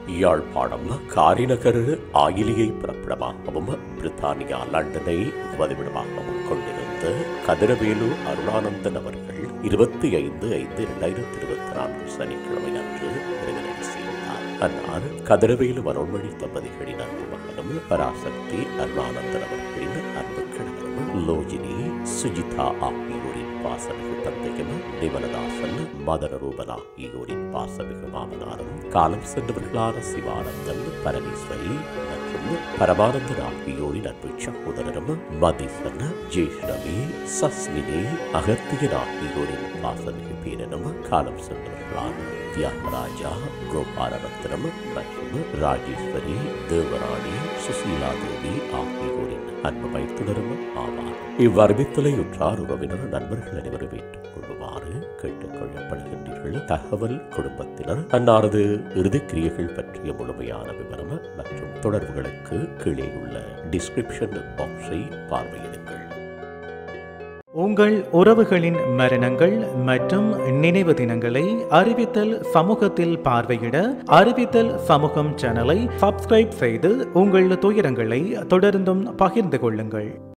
யாழ்ப்பாணம் காரிநகர் ஆயிலியை பிறப்பிடமாகவும் பிரித்தானியா லண்டனை வதிவிடமாகவும் கொண்டிருந்த கதிரவேலு அருணானந்தன் அவர்கள் இருபத்தி ஐந்து ஐந்து இரண்டாயிரத்தி இருபத்தி நான்கு சனிக்கிழமை அன்று இறைவனை செய்தார் அன்னார் கதிரவேலு மனோன்மொழி தம்பதிகளின் அன்பு மகனும் பராசக்தி அருணானந்தன் அவர்களின் அன்பு கணவரும் லோஜினி சுஜிதா ஆகியோரின் பாசமிகு தந்தையும் நிமலதாசன் மதன ரூபன் ஆகியோரின் பாசமிகு மாமனாரும் காலம் சென்றவர்களான சிவானந்தன் பரமேஸ்வரி மற்றும் பரமானந்தன் ஆகியோரின் அன்பு சகோதரரும் மதிசன் ஜெய்ஷ்ணவி சஸ்மினி அகத்தியன் ஆகியோரின் பாசமிகு பேரனும் காலம் சென்றவர்களான தியாகராஜா கோபாலரத்னம் மற்றும் ராஜேஸ்வரி தேவராணி சுசீலா தேவி ஆகியோரின் அன்பு மைத்துனரும் ஆவார் இவ்வறிவித்தலையுற்றார் உறவினர் நண்பர்கள் அனைவரும் ஏற்றுக் கொள்ளுமாறு கேட்டுக் கொள்ளப்படுகின்றீர்கள் தகவல் குடும்பத்தினர் அன்னாரது இறுதிக்கிரியைகள் பற்றிய முழுமையான விவரம் மற்றும் தொடர்புகளுக்கு கீழே உள்ள டிஸ்கிரிப்ஷன் பாக்ஸை பார்வையிடுங்கள் உங்கள் உறவுகளின் மரணங்கள் மற்றும் நினைவு தினங்களை அறிவித்தல் சமூகத்தில் பார்வையிட அறிவித்தல் சமூகம் சேனலை சப்ஸ்கிரைப் செய்து உங்கள் துயரங்களை தொடர்ந்தும் பகிர்ந்து கொள்ளுங்கள்